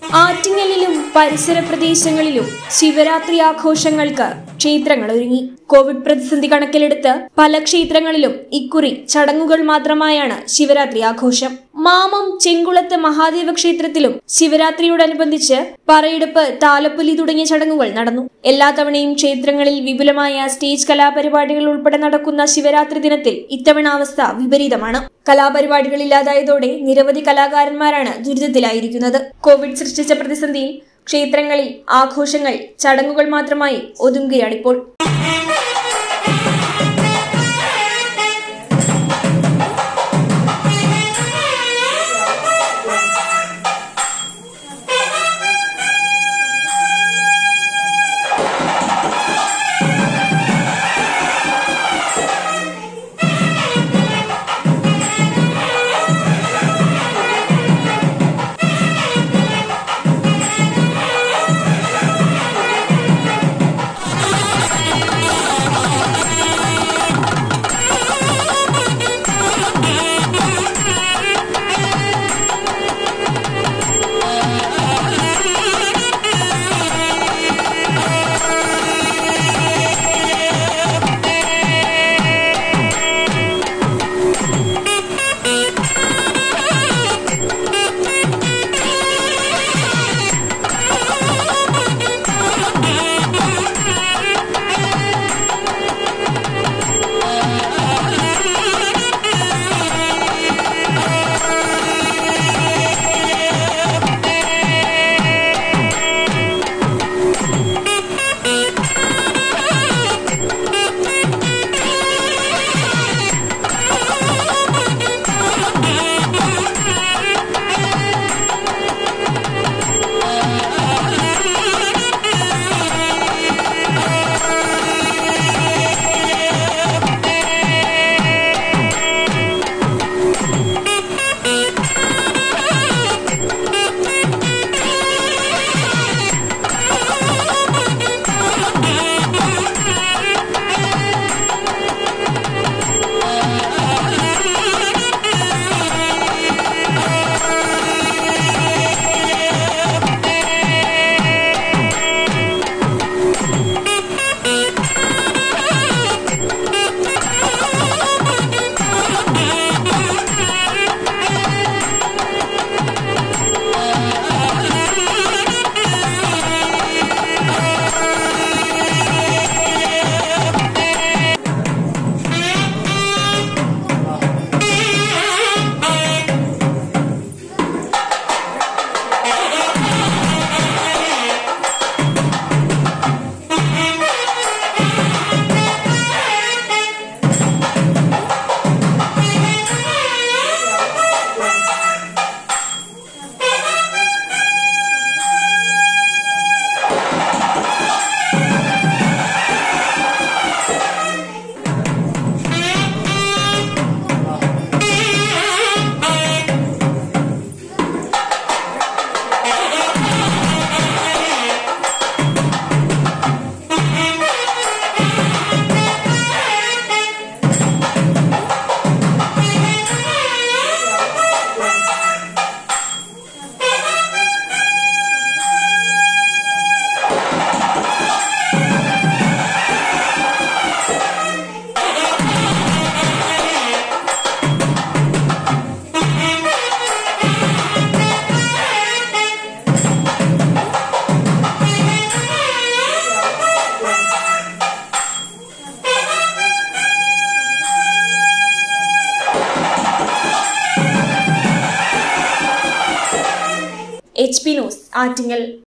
ആറ്റിങ്ങലിലും പരിസര പ്രദേശങ്ങളിലും ശിവരാത്രി ആഘോഷങ്ങൾക്ക് ക്ഷേത്രങ്ങൾ ഒരുങ്ങി കോവിഡ് പ്രതിസന്ധി കണക്കിലെടുത്ത് പല ക്ഷേത്രങ്ങളിലും ഇക്കുറി ചടങ്ങുകൾ മാത്രമായാണ് ശിവരാത്രി ആഘോഷം മാമം ചെങ്കുളത്ത് മഹാദേവ ക്ഷേത്രത്തിലും ശിവരാത്രിയോടനുബന്ധിച്ച് പറയെടുപ്പ് താലപ്പൊലി തുടങ്ങിയ ചടങ്ങുകൾ നടന്നു എല്ലാ തവണയും ക്ഷേത്രങ്ങളിൽ വിപുലമായ സ്റ്റേജ് കലാപരിപാടികൾ ഉൾപ്പെടെ നടക്കുന്ന ശിവരാത്രി ദിനത്തിൽ ഇത്തവണ അവസ്ഥ വിപരീതമാണ് കലാപരിപാടികൾ ഇല്ലാതായതോടെ നിരവധി കലാകാരന്മാരാണ് ദുരിതത്തിലായിരിക്കുന്നത് കോവിഡ് സൃഷ്ടിച്ച പ്രതിസന്ധിയിൽ ക്ഷേത്രങ്ങളിൽ ആഘോഷങ്ങൾ ചടങ്ങുകൾ മാത്രമായി ഒതുങ്ങുകയാണിപ്പോൾ എച്ച് പി ന്യൂസ് ആറ്റിങ്ങൽ